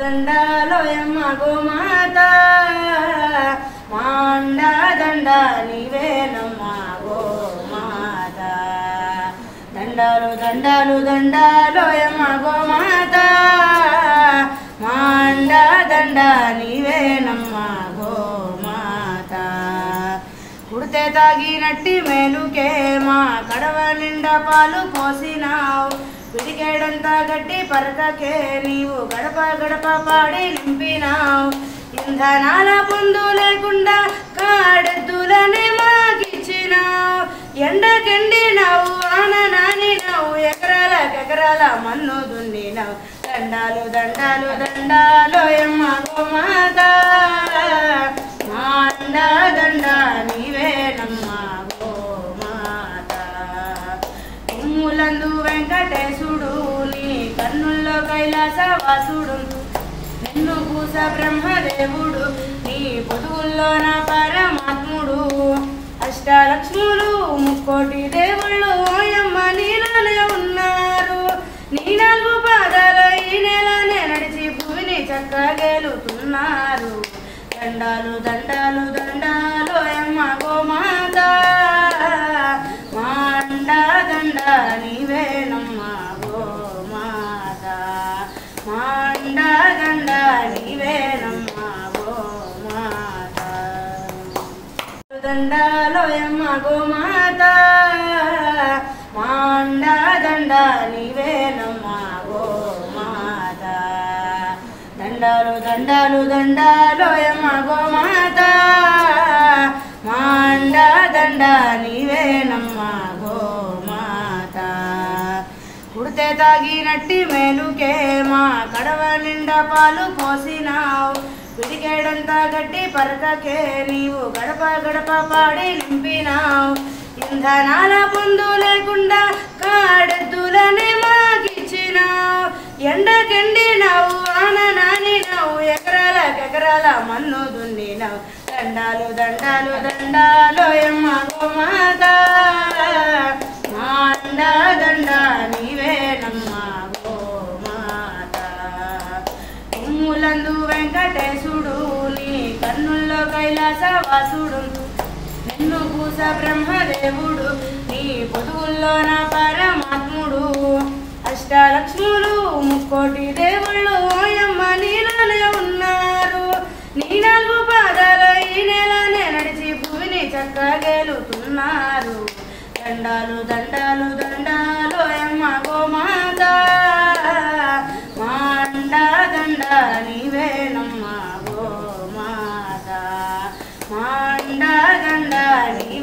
దండాలోయమ్మ గోమాత మాండ దండ నీవేనమ్మ గోమాత దండాలు దండాలు దండాలోయమ్మ గోమాత మాండ దండ నీవేనమ్మ గోమాత కుడితే తాగినట్టి మేలుకే మా కడవ నిండా పాలు పోసినావు పిడికేడంతా గట్టి పరకకే నీవు గడప గడప పాడి నింపినావు ఇంధనాల పొందు లేకుండా కాడెద్దులనే మాకిచ్చినావు ఎండకెండినావు ఆన నానినావు ఎకరాలకెకరాల మన్ను దున్నినావు దండాలు దండాలు దండాలు ఎమ్మ గోమాత మాండ దండ నీవేనమ్మ గోమాత కొమ్ములందు వెంకటేశుడు నీ కన్నుల్లో కైలాస వాసుడు నిన్ను పూస బ్రహ్మదేవుడు నీ పొదువుల్లో నా పరమాత్ముడు అష్టలక్ష్ములు ముక్కోటి దేవుళ్ళు ఓయమ్మ నీలోనే ఉన్నారు నీ నాలుగు పాదాల ఈ నెలనే నడిచి భూమిని చక్కగేలుతున్నారు దండాలు దండాలు దండాలు అమ్మ గోమాత మాండ దండ నీవేనమ్మ గోమాత మాండ దండ నీవేనమ్మ గోమాత దండాలోయమ్మ గోమాత మాండ దండ నీవేనమ్మ గోమాత దండాలు దండాలు దండాలోయమ్మ గోమాత మాండ దండ నీవేనమ్మ గోమాత కుడితే తాగినట్టి మేలుకే మా కడవ నిండా పాలు పోసినావు పిడికేడంతా గట్టి పరకకే నీవు గడప గడప పాడి నింపినావు ఇంధనాల పొందు లేకుండా కాడెద్దులనే మాకిచ్చినావు ఎండకెండినావు ఆన నానినావు ఎకరాలకెకరాల మన్ను దున్నినావు దండాలు దండాలు దండాలు ఎమ్మ గోమాత మాండ దండ నీవేనమ్మ గోమాత కొమ్ములందు వెంకటేశుడు నీ కన్నుల్లో కైలాస వాసుడు నిన్ను పూస బ్రహ్మదేవుడు నీ పొదువుల్లో నా పరమాత్ముడు అష్టలక్ష్ములు ముక్కోటి దేవుళ్ళు ఓయమ్మ నీలోనే ఉన్నారు నీ నాలుగు పాదాల ఈ నెలనే నడిచి భూమిని చక్కగేలుతున్నారు దండాలు దండాలు దండాలు అమ్మ గోమాత మాండ దండ నీవేనమ్మ గోమాత మాండ దండ నీవే